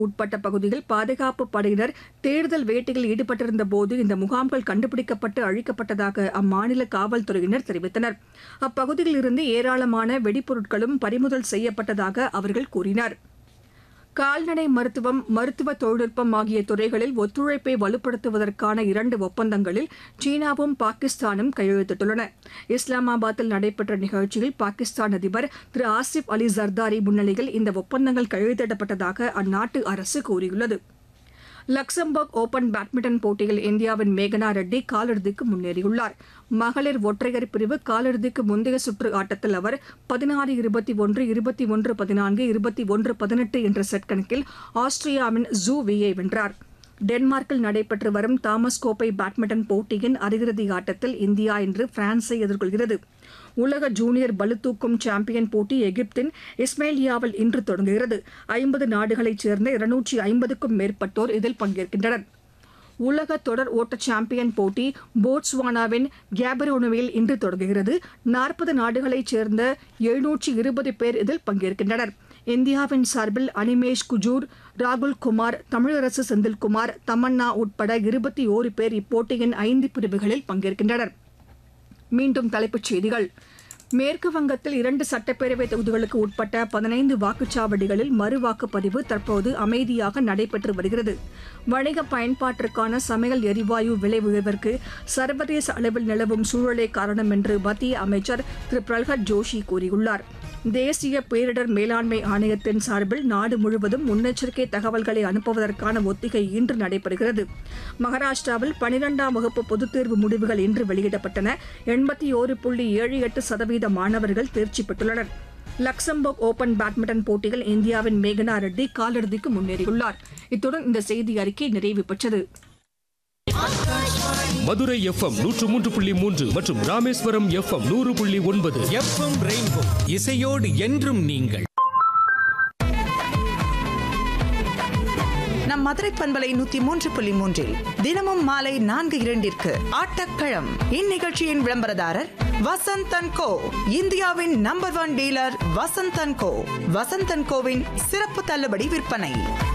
உட்பட்ட பகுதியில் பாதுகாப்பு படையினர் தேடுதல் வேட்டையில் ஈடுபட்டிருந்த போது இந்த முகாம்கள் கண்டுபிடிக்கப்பட்டு அழிக்கப்பட்டதாக அம்மாநில காவல்துறையினர் தெரிவித்தனர் அப்பகுதியில் இருந்து ஏராளமான வெடிப்பொருட்களும் பறிமுதல் செய்யப்பட்டதாக அவர்கள் கூறினர் கால்நடை மருத்துவம் மருத்துவ தொழில்நுட்பம் ஆகிய துறைகளில் ஒத்துழைப்பை வலுப்படுத்துவதற்கான இரண்டு ஒப்பந்தங்களில் சீனாவும் பாகிஸ்தானும் கையெழுத்திட்டுள்ளன இஸ்லாமாபாத்தில் நடைபெற்ற நிகழ்ச்சியில் பாகிஸ்தான் அதிபர் திரு ஆசிப் அலி ஜர்தாரி முன்னிலையில் இந்த ஒப்பந்தங்கள் கையெழுத்திடப்பட்டதாக அந்நாட்டு அரசு கூறியுள்ளது லக்சம்பர்க் ஓபன் பேட்மிண்டன் போட்டியில் இந்தியாவின் மேகனா ரெட்டி காலிறுதிக்கு முன்னேறியுள்ளார் மகளிர் ஒற்றையர் பிரிவு காலிறுதிக்கு முந்தைய சுற்று ஆட்டத்தில் அவர் பதினாறு இருபத்தி ஒன்று இருபத்தி ஒன்று பதினான்கு இருபத்தி ஒன்று பதினெட்டு என்ற செட் கணக்கில் ஆஸ்திரியாவின் ஜூ வியை வென்றார் டென்மார்க்கில் நடைபெற்று வரும் தாமஸ் கோப்பை பேட்மிண்டன் போட்டியின் அரையிறுதி ஆட்டத்தில் இந்தியா இன்று பிரான்ஸை எதிர்கொள்கிறது உலக ஜூனியர் பளுதூக்கும் சாம்பியன் போட்டி எகிப்தின் இஸ்மேலியாவில் இன்று தொடங்குகிறது ஐம்பது நாடுகளைச் சேர்ந்த இருநூற்றி ஐம்பதுக்கும் மேற்பட்டோர் இதில் பங்கேற்கின்றனர் உலக தொடர் ஓட்ட சாம்பியன் போட்டி போட்ஸ்வானாவின் கேபரோனுவில் இன்று தொடங்குகிறது நாற்பது நாடுகளைச் சேர்ந்த எழுநூற்றி இருபது பேர் இதில் பங்கேற்கின்றனர் இந்தியாவின் சார்பில் அனிமேஷ் குஜூர் ராகுல் குமார் தமிழரசு செந்தில்குமார் தமன்னா உட்பட இருபத்தி ஓரு பேர் இப்போட்டியின் ஐந்து பிரிவுகளில் பங்கேற்கின்றனர் மீண்டும் தலைப்புச் செய்திகள் மேற்கு வங்கத்தில் இரண்டு சட்டப்பேரவை தொகுதிகளுக்கு உட்பட்ட பதினைந்து வாக்குச்சாவடிகளில் மறு வாக்குப்பதிவு தற்போது அமைதியாக நடைபெற்று வருகிறது வணிக பயன்பாட்டிற்கான சமையல் எரிவாயு விலை உயர்விற்கு சர்வதேச அளவில் நிலவும் சூழலே காரணம் என்று மத்திய அமைச்சர் திரு பிரல்ஹத் ஜோஷி கூறியுள்ளார் தேசிய பேரிடர் மேலாண்மை ஆணையத்தின் சார்பில் நாடு முழுவதும் முன்னெச்சரிக்கை தகவல்களை அனுப்புவதற்கான ஒத்திகை இன்று நடைபெறுகிறது மகாராஷ்டிராவில் பனிரெண்டாம் வகுப்பு பொதுத் தேர்வு முடிவுகள் இன்று வெளியிடப்பட்டன எண்பத்தி ஓரு புள்ளி ஏழு எட்டு சதவீத மாணவர்கள் தேர்ச்சி பெற்றுள்ளனர் லக்சம்பர்க் ஓபன் பேட்மிண்டன் போட்டியில் இந்தியாவின் மேகனா ரெட்டி காலிறுதிக்கு முன்னேறியுள்ளார் இத்துடன் இந்த செய்தி அறிக்கை நிறைவு பெற்றது மதுரை எஃப்எம் நூற்று மூன்று புள்ளி மூன்று மற்றும் ராமேஸ்வரம் எஃப்எம் நூறு புள்ளி ஒன்பது எஃப்எம் ரெயின்போ இசையோடு என்றும் நீங்கள் நம் மதுரை பண்பலை நூத்தி மூன்று புள்ளி மூன்றில் தினமும் மாலை நான்கு இரண்டிற்கு ஆட்டக்களம் இந்நிகழ்ச்சியின் விளம்பரதாரர் வசந்தன் கோ இந்தியாவின் number one dealer Vasanthan co Vasanthan கோவின் சிறப்பு தள்ளுபடி விற்பனை